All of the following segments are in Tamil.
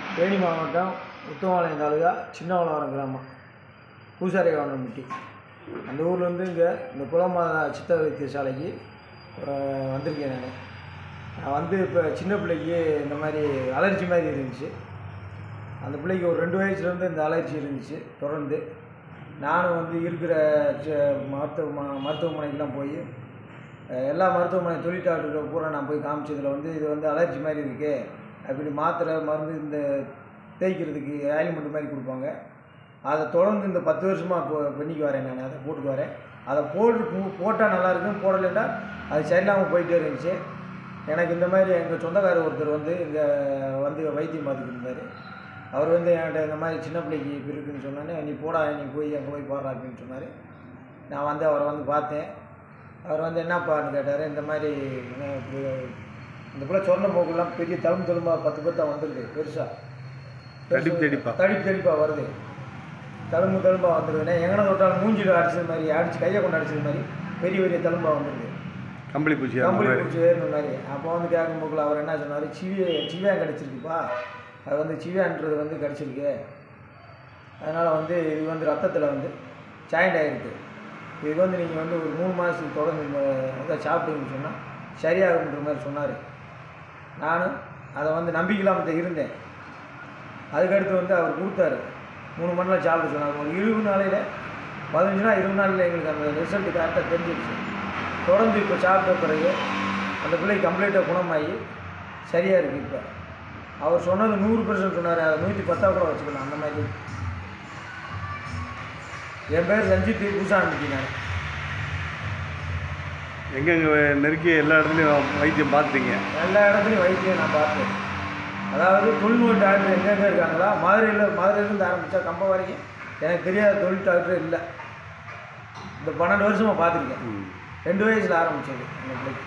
தேனி மாவட்டம் உத்தமபாளையம் தாலுகா சின்னவளவரம் கிராமம் பூசாரி கவர்னம்பட்டி அந்த ஊர்லேருந்து இங்கே இந்த குலமாதா சித்த வைத்தியசாலைக்கு அஹ், வந்திருக்கேன் நான் நான் வந்து இப்போ சின்ன பிள்ளைக்கு இந்த மாதிரி அலர்ஜி மாதிரி இருந்துச்சு அந்த பிள்ளைக்கு ஒரு ரெண்டு வயசுலேருந்து இந்த அலர்ஜி இருந்துச்சு தொடர்ந்து நானும் வந்து இருக்கிற ச- மருத்துவ ம- மருத்துவமனைக்கெலாம் போய் அஹ், எல்லா மருத்துவமனை தொழில் டாக்டர்கள் பூரா நான் போய் காமிச்சதில் வந்து இது வந்து அலர்ஜி மாதிரி இருக்கு அப்படி மாத்திரை மருந்து இந்த தேய்க்கிறதுக்கு ஆயில்மெண்ட் மாதிரி கொடுப்பாங்க அதை தொடர்ந்து இந்த பத்து வருஷமாக இப்போ பண்ணிக்கு வரேன் நான் அதை போட்டுக்கு வரேன் அதை போட்டு போட்டால் நல்லா இருக்கும் போடலைன்னா அது சரியில்லாமல் போயிட்டே இருந்துச்சு எனக்கு இந்த மாதிரி எங்கள் சொந்தக்காரர் ஒருத்தர் வந்து இங்கே வந்து வைத்தியம் பார்த்துட்டு இருந்தார் அவர் வந்து என்கிட்ட இந்த மாதிரி சின்ன பிள்ளைக்கு இப்படி இருக்குன்னு சொன்னோன்னே நீ போடா நீ போய் அங்கே போய் பாடுறா அப்படின்னு சொன்னார் நான் வந்து அவரை வந்து பார்த்தேன் அவர் வந்து என்னப்பான்னு கேட்டார் இந்த மாதிரி என்ன இப்படி இந்த பிள்ளை சொன்ன போக்குலாம் பெரிய தழும்பு தழும்பா பத்து பத்தா வந்திருக்கு பெருசாக தடிப்பு தடிப்பா. தடிப்பு தடிப்பா வருது தழும்பு தழும்பா வந்துருதுண்ணே எங்கன தொட்டாலும் மூஞ்சியில் அடிச்சது மாதிரி அடிச்சு கையை கொண்டு அடிச்சது மாதிரி பெரிய பெரிய தழும்பா வந்துருது கம்பளி பூச்சி கம்பளி பூச்சி ஏறின மாதிரி அப்போ வந்து கேட்கும் போக்கில் அவர் என்ன சொன்னார் சிவிய சிவியா கிடச்சிருக்குப்பா அது வந்து சிவியான்றது வந்து கிடச்சிருக்கு அதனால் வந்து இது வந்து ரத்தத்தில் வந்து ஜாயிண்ட் ஆகிருக்கு இது வந்து நீங்கள் வந்து ஒரு மூணு மாதத்துக்கு தொடர்ந்து இந்த இதை சாப்பிட்டீங்கன்னு சொன்னால் சரியாகுன்ற மாதிரி சொன்னார் நானும் அதை வந்து நம்பிக்கையில்லாமல் இருந்தேன் அதுக்கடுத்து வந்து அவர் கொடுத்தாரு மூணு மணி நேரம் சாப்பிட சொன்னார் ஒரு இருபது நாளையில் பதினஞ்சு நாள் இருபது நாளில் எங்களுக்கு அந்த ரிசல்ட் கரெக்டாக தெரிஞ்சிருச்சு தொடர்ந்து இப்போ சாப்பிட்ட பிறகு அந்த பிள்ளை கம்ப்ளீட்டாக குணமாகி சரியாக இருக்குது இப்போ அவர் சொன்னது நூறு பெர்சன்ட் சொன்னார் அதை நூற்றி பத்தா கூட வச்சுக்கலாம் அந்த மாதிரி என் பேர் ரஞ்சித் பூசாண்டி நான் எங்கெங்க நெருக்கி எல்லா இடத்துலையும் வைத்தியம் பார்த்துட்டீங்க எல்லா இடத்துலையும் வைத்தியம் நான் பார்த்தேன் அதாவது தொழில்நுட்ப டாக்டர் எங்கெங்கே இருக்காங்களா மதுரையில் மதுரையிலேருந்து ஆரம்பித்தா கம்பம் வரைக்கும் எனக்கு தெரியாத தொழில் டாக்டர் இல்லை இந்த பன்னெண்டு வருஷமாக பார்த்துருக்கேன் ம். ரெண்டு வயசில் ஆரம்பித்தது அந்த பிள்ளைக்கு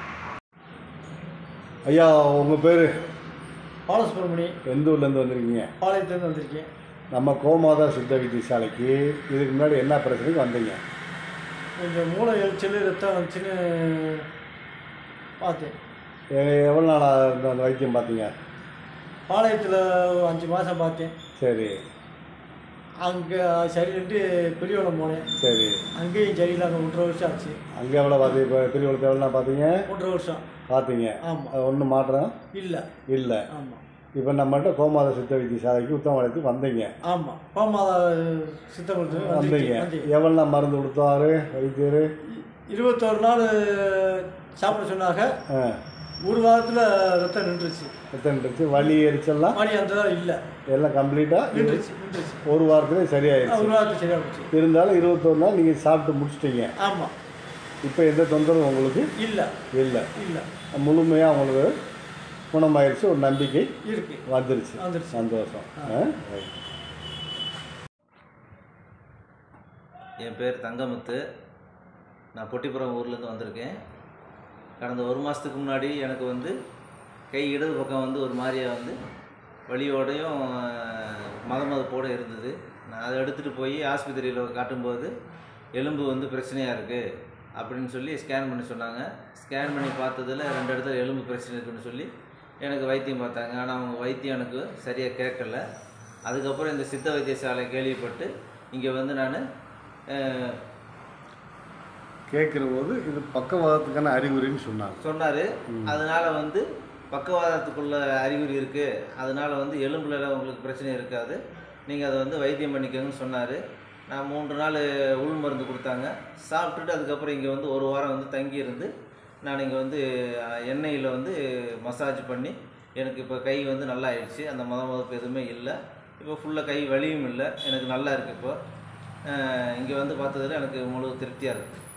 ஐயா உங்கள் பேர் பாலசுப்ரமணி எந்த ஊர்லேருந்து வந்திருக்கீங்க பாளையத்துலேருந்து வந்திருக்கேன் நம்ம கோமாதா சித்த வைத்தியசாலைக்கு இதுக்கு முன்னாடி என்ன பிரச்சனைக்கு வந்தீங்க கொஞ்சம் மூளை எரிச்சல் ரத்தம் வந்துச்சுன்னு பார்த்தேன் எ- எவ்வளோ நாளாக இருந்த அந்த வைத்தியம் பார்த்தீங்க பாளையத்தில் அஞ்சு மாதம் பார்த்தேன் சரி அங்கே சரின்ட்டு பெரியவளம் போனேன் சரி அங்கேயும் சரியில்லை அங்கே ஒன்றரை வருஷம் ஆச்சு அங்கே எவ்வளோ பார்த்து இப்போ பெரியவளத்தை எவ்வளோ பார்த்தீங்க ஒன்றரை வருஷம் பார்த்தீங்க ஆமாம் அது ஒன்றும் மாற்றம் இல்லை இல்லை ஆமாம் இப்போ நம்மகிட்ட கோமாதா சித்த வைத்தியசாலைக்கு உத்தமபாளையத்துக்கு வந்தீங்க ஆமாம் கோமாதா சித்தமருத்து வந்தீங்க வந்தீங்க எவ்வளோ மருந்து கொடுத்தாரு வைத்தியர் இருபத்தோரு நாள் சாப்பிட சொன்னாங்க ஆ ஒரு வாரத்தில் ரத்தம் நின்றுச்சு எத்தனை இருந்துச்சு வலி எரிச்சல்லாம் மணி அந்த தான் இல்லை எல்லாம் கம்ப்ளீட்டாக நின்றுச்சு நின்றுச்சு ஒரு வாரத்துலேயே ஆ, சரியாயிடுச்சு ஒரு வாரத்தில் சரியாக போச்சு இருந்தாலும் இருபத்தொரு நாள் நீங்கள் சாப்பிட்டு முடிச்சிட்டீங்க ஆமாம் இப்போ எந்த தொந்தரவும் உங்களுக்கு இல்லை இல்லை இல்லை முழுமையாக உங்களுக்கு குணமாயிருச்சு ஒரு நம்பிக்கை இருக்கு வந்துருச்சு வந்துருச்சு. சந்தோஷம் ஆ? ரைட். என் பேர் தங்கமுத்து நான் பொட்டிப்புறம் ஊர்லேருந்து வந்திருக்கேன் கடந்த ஒரு மாதத்துக்கு முன்னாடி எனக்கு வந்து கை இடது பக்கம் வந்து ஒரு மாதிரியா வந்து வலியோடையும் மதமதப்போடு இருந்தது நான் அதை எடுத்துகிட்டு போய் ஆஸ்பத்திரியில் காட்டும்போது எலும்பு வந்து பிரச்சனையாக இருக்குது அப்படின்னு சொல்லி ஸ்கேன் பண்ணி சொன்னாங்க ஸ்கேன் பண்ணி பார்த்ததுல ரெண்டு இடத்துல எலும்பு பிரச்சனை இருக்குன்னு சொல்லி எனக்கு வைத்தியம் பார்த்தாங்க ஆனால் அவங்க வைத்தியம் எனக்கு சரியாக கேட்கல அதுக்கப்புறம் இந்த சித்த வைத்தியசாலை கேள்விப்பட்டு இங்கே வந்து நான் கேட்குற போது இது பக்கவாதத்துக்கான அறிகுறின்னு சொன்னாங்க சொன்னார் அதனால வந்து பக்கவாதத்துக்குள்ள அறிகுறி இருக்குது அதனால வந்து எலும்புல உங்களுக்கு பிரச்சனை இருக்காது நீங்கள் அதை வந்து வைத்தியம் பண்ணிக்கோங்கன்னு சொன்னார் நான் மூன்று நாள் உள் மருந்து கொடுத்தாங்க சாப்பிட்டுட்டு அதுக்கப்புறம் இங்கே வந்து ஒரு வாரம் வந்து தங்கி இருந்து நான் இங்கே வந்து அஹ், எண்ணெயில் வந்து மசாஜ் பண்ணி எனக்கு இப்போ கை வந்து நல்லா ஆயிடுச்சு அந்த மத மதப்பு எதுவுமே இல்லை இப்போ ஃபுல்லாக கை வலியும் இல்லை எனக்கு நல்லா இருக்குது இப்போ இங்கே வந்து பார்த்ததுல எனக்கு முழு திருப்தியாக இருக்குது